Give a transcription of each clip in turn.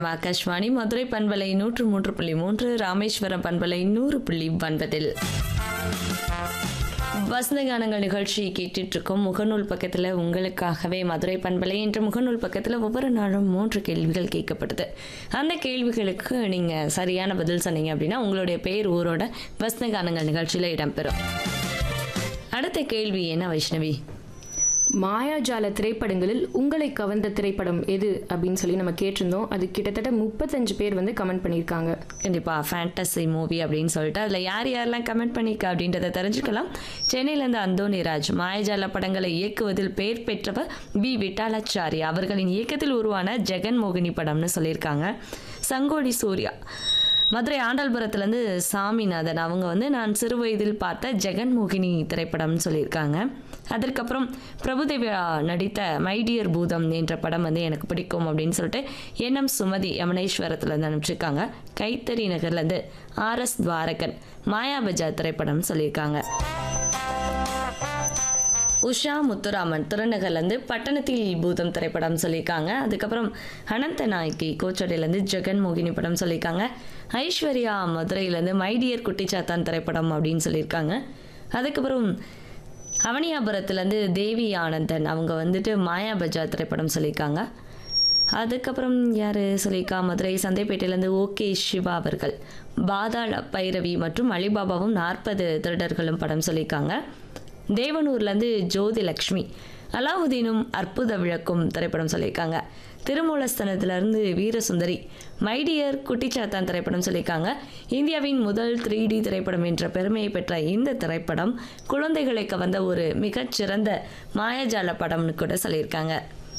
ஆகாஷ்வாணி மதுரை பண்பலை நூற்று மூன்று புள்ளி மூன்று ராமேஸ்வரம் பண்பலை நூறு புள்ளி ஒன்பதில் வசந்த கானங்கள் நிகழ்ச்சி கேட்டுட்டு இருக்கோம் முகநூல் பக்கத்தில் உங்களுக்காகவே மதுரை பண்பலை என்ற முகநூல் பக்கத்தில் ஒவ்வொரு நாளும் மூன்று கேள்விகள் கேட்கப்படுது அந்த கேள்விகளுக்கு நீங்கள் சரியான பதில் சொன்னீங்க அப்படின்னா உங்களுடைய பேர் ஊரோட வசந்த கானங்கள் நிகழ்ச்சியில் இடம்பெறும் அடுத்த கேள்வி என்ன வைஷ்ணவி மாயாஜால திரைப்படங்களில் உங்களை கவர்ந்த திரைப்படம் எது அப்படின்னு சொல்லி நம்ம கேட்டிருந்தோம் அது கிட்டத்தட்ட முப்பத்தஞ்சு பேர் வந்து கமெண்ட் பண்ணியிருக்காங்க கண்டிப்பாக ஃபேண்டசி மூவி அப்படின்னு சொல்லிட்டு அதில் யார் யாரெல்லாம் கமெண்ட் பண்ணியிருக்கா அப்படின்றத தெரிஞ்சுக்கலாம் சென்னையிலேருந்து அந்தோனிராஜ் மாயஜால படங்களை இயக்குவதில் பெயர் பெற்றவர் பி விட்டாலாச்சாரி அவர்களின் இயக்கத்தில் உருவான ஜெகன் மோகினி படம்னு சொல்லியிருக்காங்க சங்கோடி சூர்யா மதுரை ஆண்டாள்புரத்துலேருந்து சாமிநாதன் அவங்க வந்து நான் சிறு வயதில் பார்த்த ஜெகன் மோகினி திரைப்படம்னு சொல்லியிருக்காங்க அதற்கப்புறம் பிரபுதேவா நடித்த மைடியர் பூதம் என்ற படம் வந்து எனக்கு பிடிக்கும் அப்படின்னு சொல்லிட்டு என்எம் சுமதி யமனேஸ்வரத்துலேருந்து அனுப்பிச்சிருக்காங்க கைத்தறி நகர்லேருந்து ஆர்எஸ் துவாரகன் மாயா பஜார் திரைப்படம் சொல்லியிருக்காங்க உஷா முத்துராமன் திருநகர்லேருந்து பட்டணத்தில் பூதம் திரைப்படம் சொல்லியிருக்காங்க அதுக்கப்புறம் அனந்த நாயக்கி கோச்சடையிலேருந்து ஜெகன் மோகினி படம் சொல்லியிருக்காங்க ஐஸ்வர்யா மதுரையிலேருந்து மைடியர் குட்டிச்சாத்தான் திரைப்படம் அப்படின்னு சொல்லியிருக்காங்க அதுக்கப்புறம் அவனியாபுரத்துலேருந்து தேவி ஆனந்தன் அவங்க வந்துட்டு மாயா பஜார் திரைப்படம் சொல்லியிருக்காங்க அதுக்கப்புறம் யார் சொல்லியிருக்கா மதுரை சந்தைப்பேட்டையிலேருந்து ஓகே சிவா அவர்கள் பாதாள பைரவி மற்றும் அலிபாபாவும் நாற்பது திருடர்களும் படம் சொல்லியிருக்காங்க தேவனூர்லேருந்து ஜோதி லக்ஷ்மி அலாவுதீனும் அற்புத விளக்கும் திரைப்படம் சொல்லியிருக்காங்க திருமூலஸ்தனத்திலிருந்து வீரசுந்தரி மைடியர் குட்டிச்சாத்தான் திரைப்படம் சொல்லியிருக்காங்க இந்தியாவின் முதல் த்ரீ டி திரைப்படம் என்ற பெருமையை பெற்ற இந்த திரைப்படம் குழந்தைகளை கவர்ந்த ஒரு மிகச்சிறந்த மாயாஜால படம்னு கூட சொல்லியிருக்காங்க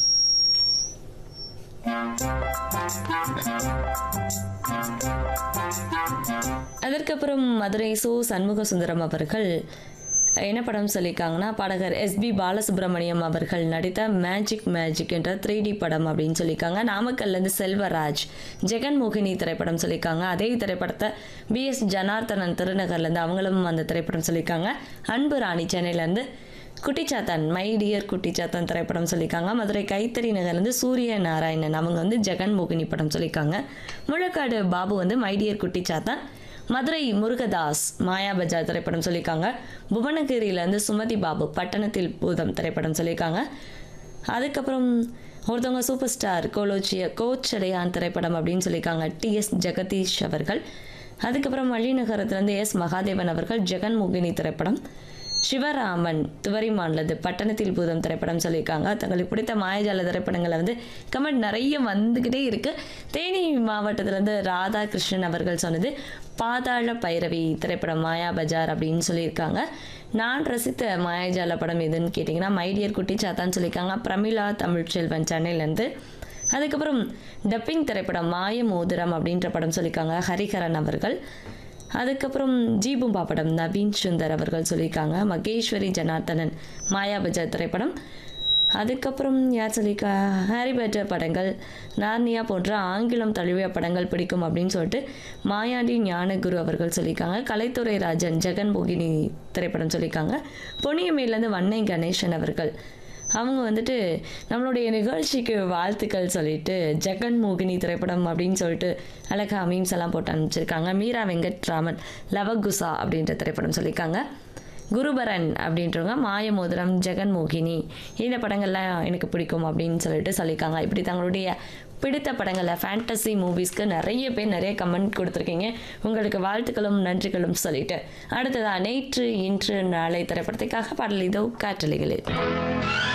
அதற்கப்புறம் மதுரை சோ சண்முக சுந்தரம் அவர்கள் என்ன படம் சொல்லியிருக்காங்கன்னா பாடகர் எஸ்பி பாலசுப்ரமணியம் அவர்கள் நடித்த மேஜிக் மேஜிக் என்ற த்ரீ டி படம் அப்படின்னு சொல்லியிருக்காங்க நாமக்கல்லேருந்து செல்வராஜ் ஜெகன் மோகினி திரைப்படம் சொல்லியிருக்காங்க அதே திரைப்படத்தை பி எஸ் ஜனார்த்தனன் திருநகர்லேருந்து அவங்களும் அந்த திரைப்படம் சொல்லியிருக்காங்க அன்பு ராணி சென்னையிலேருந்து குட்டிச்சாத்தான் மை டியர் குட்டிச்சாத்தான் திரைப்படம் சொல்லியிருக்காங்க மதுரை கைத்தறி நகர்லேருந்து சூரிய நாராயணன் அவங்க வந்து ஜெகன் மோகினி படம் சொல்லியிருக்காங்க முழக்காடு பாபு வந்து மை டியர் குட்டிச்சாத்தான் மதுரை முருகதாஸ் மாயா பஜார் திரைப்படம் சொல்லியிருக்காங்க புவனகிரியிலேருந்து சுமதி பாபு பட்டணத்தில் பூதம் திரைப்படம் சொல்லியிருக்காங்க அதுக்கப்புறம் ஒருத்தவங்க சூப்பர் ஸ்டார் கோலோச்சிய கோச்சடையான் திரைப்படம் அப்படின்னு சொல்லியிருக்காங்க டிஎஸ் ஜெகதீஷ் அவர்கள் அதுக்கப்புறம் வள்ளிநகரத்துலேருந்து எஸ் மகாதேவன் அவர்கள் ஜெகன் மோகினி திரைப்படம் சிவராமன் துவரிமான்லது பட்டணத்தில் பூதம் திரைப்படம் சொல்லியிருக்காங்க தங்களுக்கு பிடித்த மாயஜால திரைப்படங்களை வந்து கமெண்ட் நிறைய வந்துக்கிட்டே இருக்கு தேனி மாவட்டத்திலேருந்து ராதாகிருஷ்ணன் அவர்கள் சொன்னது பாதாள பைரவி திரைப்படம் மாயா பஜார் அப்படின்னு சொல்லியிருக்காங்க நான் ரசித்த மாயாஜால படம் எதுன்னு கேட்டிங்கன்னா மைடியர் குட்டி சாத்தான்னு சொல்லியிருக்காங்க பிரமிளா தமிழ்ச்செல்வன் சென்னையிலேருந்து அதுக்கப்புறம் டப்பிங் திரைப்படம் மாய மோதிரம் அப்படின்ற படம் சொல்லியிருக்காங்க ஹரிஹரன் அவர்கள் அதுக்கப்புறம் ஜீபும்பா படம் நவீன் சுந்தர் அவர்கள் சொல்லியிருக்காங்க மகேஸ்வரி ஜனார்த்தனன் மாயா பஜார் திரைப்படம் அதுக்கப்புறம் யார் சொல்லியிருக்கா ஹாரி பாட்டர் படங்கள் நார்னியா போன்ற ஆங்கிலம் தழுவிய படங்கள் பிடிக்கும் அப்படின்னு சொல்லிட்டு மாயாண்டி ஞானகுரு அவர்கள் சொல்லியிருக்காங்க கலைத்துறை ராஜன் ஜெகன் மோகினி திரைப்படம் சொல்லியிருக்காங்க பொன்னியமேலேருந்து வன்னை கணேசன் அவர்கள் அவங்க வந்துட்டு நம்மளுடைய நிகழ்ச்சிக்கு வாழ்த்துக்கள் சொல்லிட்டு ஜெகன் மோகினி திரைப்படம் அப்படின்னு சொல்லிட்டு அழகா மீம்ஸ் எல்லாம் போட்டு அனுப்பிச்சிருக்காங்க மீரா வெங்கட்ராமன் லவகுசா அப்படின்ற திரைப்படம் சொல்லியிருக்காங்க குருபரன் அப்படின்றவங்க மாயமோதிரம் ஜெகன் மோகினி இந்த படங்கள்லாம் எனக்கு பிடிக்கும் அப்படின்னு சொல்லிட்டு சொல்லியிருக்காங்க இப்படி தங்களுடைய பிடித்த படங்களை ஃபேண்டசி மூவிஸ்க்கு நிறைய பேர் நிறைய கமெண்ட் கொடுத்துருக்கீங்க உங்களுக்கு வாழ்த்துக்களும் நன்றிகளும் சொல்லிட்டு அடுத்ததா நேற்று இன்று நாளை திரைப்படத்துக்காக பாடல் இதோ காற்றலைகளில்